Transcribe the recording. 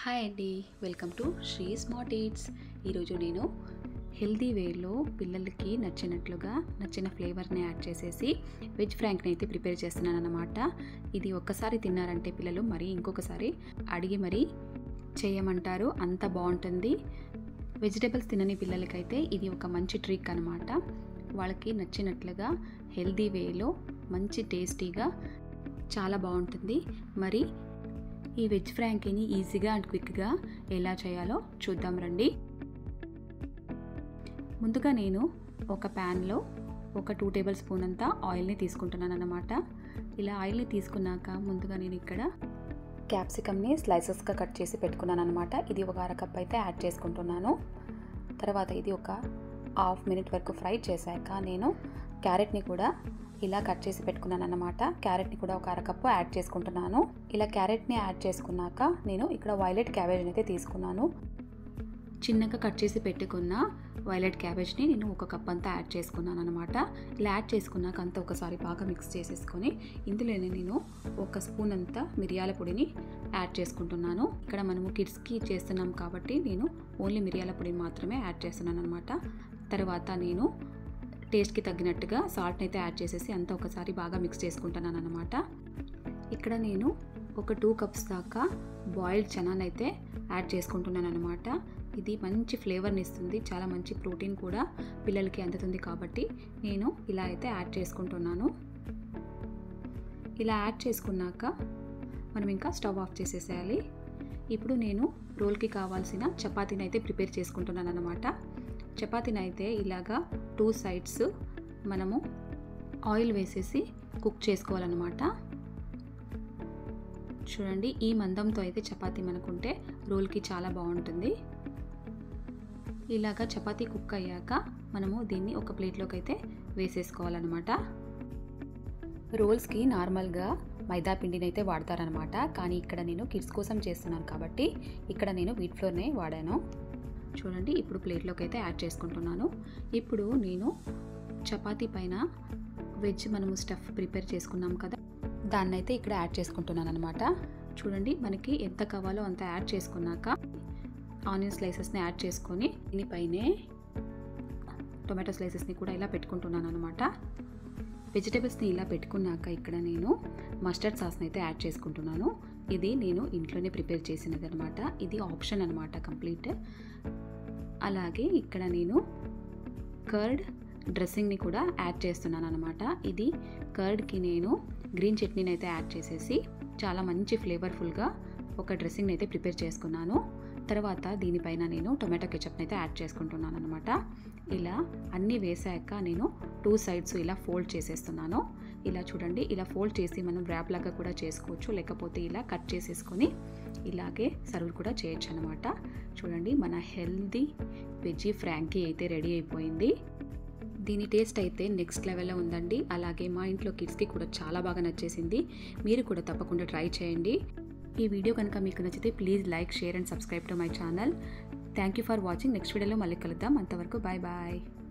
hi అండి welcome to Sri smart eats ఈరోజు నేను హెల్దీ వేలో పిల్లలకి నచ్చినట్లుగా నచ్చిన ఫ్లేవర్ని యాడ్ చేసేసి వెజ్ ఫ్రాంక్ని అయితే ప్రిపేర్ చేస్తున్నాను అనమాట ఇది ఒక్కసారి తిన్నారంటే పిల్లలు మరీ ఇంకొకసారి అడిగి మరీ చేయమంటారు అంత బాగుంటుంది వెజిటేబుల్స్ తినని పిల్లలకైతే ఇది ఒక మంచి ట్రిక్ అనమాట వాళ్ళకి నచ్చినట్లుగా హెల్దీ వేలో మంచి టేస్టీగా చాలా బాగుంటుంది మరి ఈ వెజ్ ఫ్రాంకీని ఈజీగా అండ్ క్విక్గా ఎలా చేయాలో చూద్దాం రండి ముందుగా నేను ఒక ప్యాన్లో ఒక టూ టేబుల్ స్పూన్ అంతా ఆయిల్ని తీసుకుంటున్నాను అన్నమాట ఇలా ఆయిల్ని తీసుకున్నాక ముందుగా నేను ఇక్కడ క్యాప్సికమ్ని స్లైసెస్గా కట్ చేసి పెట్టుకున్నాను అనమాట ఇది ఒక అరకప్ అయితే యాడ్ చేసుకుంటున్నాను తర్వాత ఇది ఒక హాఫ్ మినిట్ వరకు ఫ్రై చేశాక నేను క్యారెట్ని కూడా ఇలా కట్ చేసి పెట్టుకున్నాను అనమాట క్యారెట్ని కూడా ఒక అరకప్పు యాడ్ చేసుకుంటున్నాను ఇలా క్యారెట్ని యాడ్ చేసుకున్నాక నేను ఇక్కడ వైలెట్ క్యాబేజ్ని అయితే తీసుకున్నాను చిన్నగా కట్ చేసి పెట్టుకున్న వైలెట్ క్యాబేజ్ని నేను ఒక కప్ అంతా యాడ్ చేసుకున్నాను అనమాట ఇలా యాడ్ చేసుకున్నాక అంతా ఒకసారి బాగా మిక్స్ చేసేసుకొని ఇందులోనే నేను ఒక స్పూన్ అంతా మిరియాల పొడిని యాడ్ చేసుకుంటున్నాను ఇక్కడ మనము కిడ్స్కి చేస్తున్నాం కాబట్టి నేను ఓన్లీ మిరియాల పొడిని మాత్రమే యాడ్ చేస్తున్నాను అనమాట తర్వాత నేను టేస్ట్కి తగ్గినట్టుగా సాల్ట్ని అయితే యాడ్ చేసేసి అంతా ఒకసారి బాగా మిక్స్ చేసుకుంటున్నాను అనమాట ఇక్కడ నేను ఒక టూ కప్స్ దాకా బాయిల్డ్ చనాన్ అయితే యాడ్ చేసుకుంటున్నాను అనమాట ఇది మంచి ఫ్లేవర్ని ఇస్తుంది చాలా మంచి ప్రోటీన్ కూడా పిల్లలకి అందుతుంది కాబట్టి నేను ఇలా అయితే యాడ్ చేసుకుంటున్నాను ఇలా యాడ్ చేసుకున్నాక మనం ఇంకా స్టవ్ ఆఫ్ చేసేసేయాలి ఇప్పుడు నేను రోల్కి కావాల్సిన చపాతీని అయితే ప్రిపేర్ చేసుకుంటున్నాను అనమాట చపాతీని అయితే ఇలాగా టూ సైడ్స్ మనము ఆయిల్ వేసేసి కుక్ చేసుకోవాలన్నమాట చూడండి ఈ మందంతో అయితే చపాతీ మనకుంటే రోల్కి చాలా బాగుంటుంది ఇలాగా చపాతీ కుక్ అయ్యాక మనము దీన్ని ఒక ప్లేట్లోకి అయితే వేసేసుకోవాలన్నమాట రోల్స్కి నార్మల్గా మైదా పిండిని అయితే వాడతారనమాట కానీ ఇక్కడ నేను కిడ్స్ కోసం చేస్తున్నాను కాబట్టి ఇక్కడ నేను వీట్ ఫ్లోర్నే వాడాను చూడండి ఇప్పుడు ప్లేట్లోకి అయితే యాడ్ చేసుకుంటున్నాను ఇప్పుడు నేను చపాతీ పైన వెజ్ మనము స్టఫ్ ప్రిపేర్ చేసుకున్నాం కదా దాన్ని అయితే ఇక్కడ యాడ్ చేసుకుంటున్నాను అనమాట చూడండి మనకి ఎంత కావాలో అంత యాడ్ చేసుకున్నాక ఆనియన్ స్లైసెస్ని యాడ్ చేసుకొని దీనిపైనే టొమాటో స్లైసెస్ని కూడా ఇలా పెట్టుకుంటున్నాను అనమాట వెజిటేబుల్స్ని ఇలా పెట్టుకున్నాక ఇక్కడ నేను మస్టర్డ్ సాస్ని అయితే యాడ్ చేసుకుంటున్నాను ఇది నేను ఇంట్లోనే ప్రిపేర్ చేసినది అనమాట ఇది ఆప్షన్ అనమాట కంప్లీట్ అలాగే ఇక్కడ నేను కర్డ్ డ్రెస్సింగ్ని కూడా యాడ్ చేస్తున్నాను అనమాట ఇది కర్డ్కి నేను గ్రీన్ చట్నీని అయితే యాడ్ చేసేసి చాలా మంచి ఫ్లేవర్ఫుల్గా ఒక డ్రెస్సింగ్ని అయితే ప్రిపేర్ చేసుకున్నాను తర్వాత దీనిపైన నేను టొమాటో కెచప్ని అయితే యాడ్ చేసుకుంటున్నాను అనమాట ఇలా అన్నీ వేసాక నేను టూ సైడ్స్ ఇలా ఫోల్డ్ చేసేస్తున్నాను ఇలా చూడండి ఇలా ఫోల్డ్ చేసి మనం ర్యాప్ లాగా కూడా చేసుకోవచ్చు లేకపోతే ఇలా కట్ చేసేసుకొని ఇలాగే సర్వ్ కూడా చేయొచ్చు అనమాట చూడండి మన హెల్దీ వెజ్జీ ఫ్రాంకీ అయితే రెడీ అయిపోయింది దీని టేస్ట్ అయితే నెక్స్ట్ లెవెల్లో ఉందండి అలాగే మా ఇంట్లో కిడ్స్కి కూడా చాలా బాగా నచ్చేసింది మీరు కూడా తప్పకుండా ట్రై చేయండి ఈ వీడియో కనుక మీకు నచ్చితే please like share and subscribe to my channel thank you for watching next వీడియోలో మళ్ళీ కలుద్దాం అంతవరకు బాయ్ బాయ్